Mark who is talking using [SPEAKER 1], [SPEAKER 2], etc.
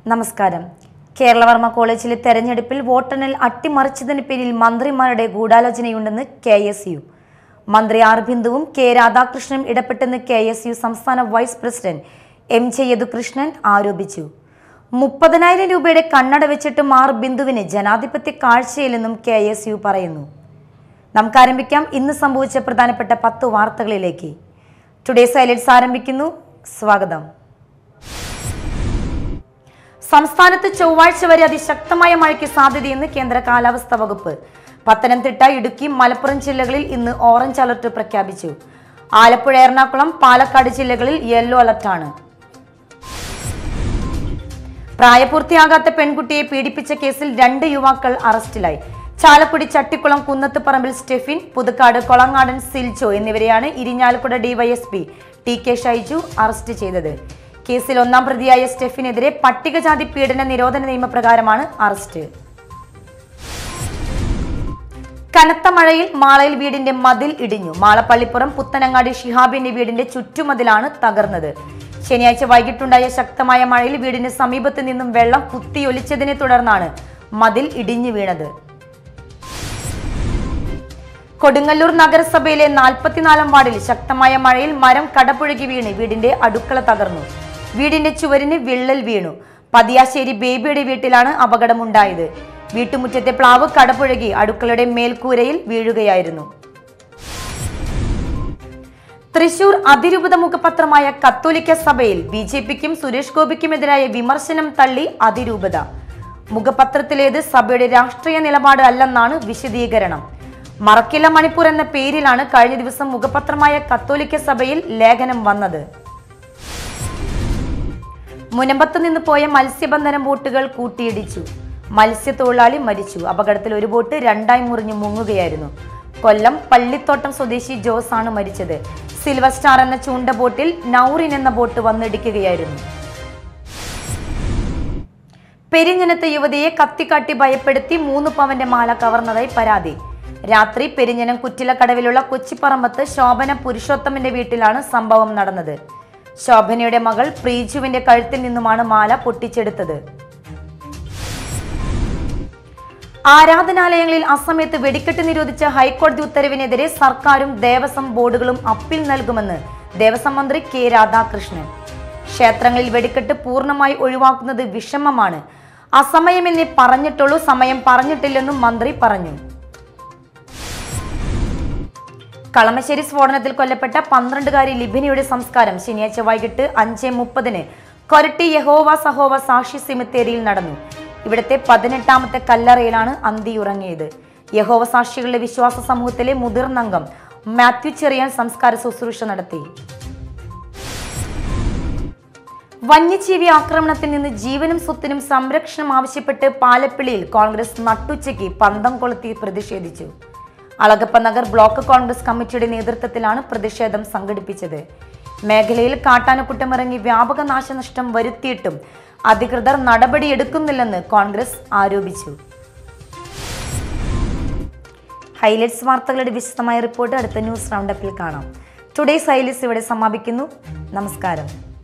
[SPEAKER 1] നമസ്കാരം കേരളവർമ്മ കോളേജിലെ തെരഞ്ഞെടുപ്പിൽ വോട്ടെണ്ണൽ അട്ടിമറിച്ചതിന് പേരിൽ മന്ത്രിമാരുടെ ഗൂഢാലോചനയുണ്ടെന്ന് കെ എസ് യു മന്ത്രി ആർ ബിന്ദുവും കെ രാധാകൃഷ്ണനും ഇടപെട്ടെന്ന് കെ എസ് യു സംസ്ഥാന vice president M J Yadukrishnan ആരോപിച്ചു മുപ്പതിനായിരം രൂപയുടെ കണ്ണട വെച്ചിട്ടും ആർ ബിന്ദുവിന് ജനാധിപത്യ കാഴ്ചയില്ലെന്നും കെ എസ് യു പറയുന്നു നമുക്ക് ആരംഭിക്കാം ഇന്ന് സംഭവിച്ച പ്രധാനപ്പെട്ട പത്ത് വാർത്തകളിലേക്ക് ടുഡേ സൈലൻസ് ആരംഭിക്കുന്നു സ്വാഗതം സംസ്ഥാനത്ത് ചൊവ്വാഴ്ച വരെ അതിശക്തമായ മഴയ്ക്ക് സാധ്യതയെന്ന് കേന്ദ്ര കാലാവസ്ഥാ വകുപ്പ് പത്തനംതിട്ട ഇടുക്കി മലപ്പുറം ജില്ലകളിൽ ഇന്ന് ഓറഞ്ച് അലർട്ട് പ്രഖ്യാപിച്ചു ആലപ്പുഴ എറണാകുളം പാലക്കാട് ജില്ലകളിൽ യെല്ലോ അലർട്ടാണ് പ്രായപൂർത്തിയാകാത്ത പെൺകുട്ടിയെ പീഡിപ്പിച്ച കേസിൽ രണ്ട് യുവാക്കൾ അറസ്റ്റിലായി ചാലക്കുടി ചട്ടിക്കുളം കുന്നത്ത് പറമ്പിൽ സ്റ്റെഫിൻ പുതുക്കാട് കൊളങ്ങാടൻ സിൽജോ എന്നിവരെയാണ് Irinjalakuda DYSP T K Shaiju arrest ചെയ്തത് കേസിൽ ഒന്നാം പ്രതിയായ സ്റ്റെഫിനെതിരെ പട്ടികജാതി പീഡന നിരോധന നിയമപ്രകാരമാണ് അറസ്റ്റ് കനത്ത മഴയിൽ മാളയിൽ വീടിന്റെ മതിൽ ഇടിഞ്ഞു മാളപ്പള്ളിപ്പുറം പുത്തനങ്ങാടി ഷിഹാബിന്റെ വീടിന്റെ ചുറ്റുമതിലാണ് തകർന്നത് ശനിയാഴ്ച വൈകിട്ടുണ്ടായ ശക്തമായ മഴയിൽ വീടിന് സമീപത്ത് നിന്നും വെള്ളം കുത്തിയൊലിച്ചതിനെ തുടർന്നാണ് മതിൽ ഇടിഞ്ഞു വീണത് കൊടുങ്ങല്ലൂർ നഗരസഭയിലെ നാൽപ്പത്തിനാലാം വാർഡിൽ ശക്തമായ മഴയിൽ മരം കടപുഴകി വീണ് വീടിന്റെ അടുക്കള തകർന്നു വീടിന്റെ ചുവരിന് വിള്ളൽ വീണു പതിയാശ്ശേരി ബേബിയുടെ വീട്ടിലാണ് അപകടമുണ്ടായത് വീട്ടുമുറ്റത്തെ പ്ലാവ് കടപുഴകി അടുക്കളയുടെ മേൽക്കൂരയിൽ വീഴുകയായിരുന്നു തൃശൂർ അതിരൂപത മുഖപത്രമായ കത്തോലിക്ക സഭയിൽ ബി ജെ പിക്കും സുരേഷ് ഗോപിക്കുമെതിരായ വിമർശനം തള്ളി അതിരൂപത മുഖപത്രത്തിലേത് സഭയുടെ രാഷ്ട്രീയ നിലപാട് അല്ലെന്നാണ് വിശദീകരണം മറക്കില്ല മണിപ്പൂർ എന്ന പേരിലാണ് കഴിഞ്ഞ ദിവസം മുഖപത്രമായ കത്തോലിക്ക സഭയിൽ ലേഖനം വന്നത് മുനമ്പത്ത് നിന്ന് പോയ മത്സ്യബന്ധന ബോട്ടുകൾ കൂട്ടിയിടിച്ചു മത്സ്യത്തൊഴിലാളി മരിച്ചു അപകടത്തിൽ ഒരു ബോട്ട് രണ്ടായി മുറിഞ്ഞു മുങ്ങുകയായിരുന്നു കൊല്ലം പള്ളിത്തോട്ടം സ്വദേശി ജോസ് ആണ് മരിച്ചത് സിൽവർ സ്റ്റാർ എന്ന ചൂണ്ട ബോട്ടിൽ നൌറിൻ എന്ന ബോട്ട് വന്നിടിക്കുകയായിരുന്നു പെരിഞ്ഞനത്തെ യുവതിയെ കത്തിക്കാട്ടി ഭയപ്പെടുത്തി മൂന്ന് പവന്റെ മാല കവർന്നതായി പരാതി രാത്രി പെരിഞ്ഞനം കുറ്റിലക്കടവിലുള്ള കൊച്ചിപ്പറമ്പത്ത് ശോഭന പുരുഷോത്തമന്റെ വീട്ടിലാണ് സംഭവം നടന്നത് ശോഭനയുടെ മകൾ പ്രീജുവിന്റെ കഴുത്തിൽ നിന്നുമാണ് മാല പൊട്ടിച്ചെടുത്തത് ആരാധനാലയങ്ങളിൽ അസമയത്ത് വെടിക്കെട്ട് നിരോധിച്ച ഹൈക്കോടതി ഉത്തരവിനെതിരെ സർക്കാരും ദേവസ്വം ബോർഡുകളും അപ്പീൽ നൽകുമെന്ന് ദേവസ്വം മന്ത്രി കെ രാധാകൃഷ്ണൻ ക്ഷേത്രങ്ങളിൽ വെടിക്കെട്ട് പൂർണ്ണമായി ഒഴിവാക്കുന്നത് വിഷമമാണ് അസമയമെന്നേ പറഞ്ഞിട്ടുള്ളൂ സമയം പറഞ്ഞിട്ടില്ലെന്നും മന്ത്രി പറഞ്ഞു കളമശ്ശേരി സ്ഫോടനത്തിൽ കൊല്ലപ്പെട്ട പന്ത്രണ്ടുകാരി ലിബിനയുടെ സംസ്കാരം ശനിയാഴ്ച വൈകിട്ട് അഞ്ച് മുപ്പതിന് കൊരട്ടി യഹോവ സഹോവ സാക്ഷി സിമിത്തേരിയിൽ നടന്നു ഇവിടുത്തെ പതിനെട്ടാമത്തെ കല്ലറയിലാണ് അന്തിയുറങ്ങിയത് യഹോവ സാക്ഷികളുടെ വിശ്വാസ സമൂഹത്തിലെ മുതിർന്ന അംഗം മാത്യു ചെറിയാൻ സംസ്കാര ശുശ്രൂഷ നടത്തി വന്യജീവി ആക്രമണത്തിൽ നിന്ന് ജീവനും സ്വത്തിനും സംരക്ഷണം ആവശ്യപ്പെട്ട് പാലപ്പിള്ളിയിൽ കോൺഗ്രസ് നട്ടുച്ചയ്ക്ക് പന്തം കൊളുത്തി പ്രതിഷേധിച്ചു അളഗപ്പ നഗർ ബ്ലോക്ക് കോൺഗ്രസ് കമ്മിറ്റിയുടെ നേതൃത്വത്തിലാണ് പ്രതിഷേധം സംഘടിപ്പിച്ചത് മേഖലയിൽ കാട്ടാനക്കുട്ടമിറങ്ങി വ്യാപക നാശനഷ്ടം വരുത്തിയിട്ടും അധികൃതർ നടപടിയെടുക്കുന്നില്ലെന്ന് കോൺഗ്രസ് ആരോപിച്ചു ഹൈലൈറ്റ്സ് വാർത്തകളുടെ വിശദമായ റിപ്പോർട്ട് അടുത്ത ന്യൂസ് റൗണ്ടപ്പിൽ കാണാം ടുഡേസ് ഹൈലൈറ്റ്സ് ഇവിടെ സമാപിക്കുന്നു നമസ്കാരം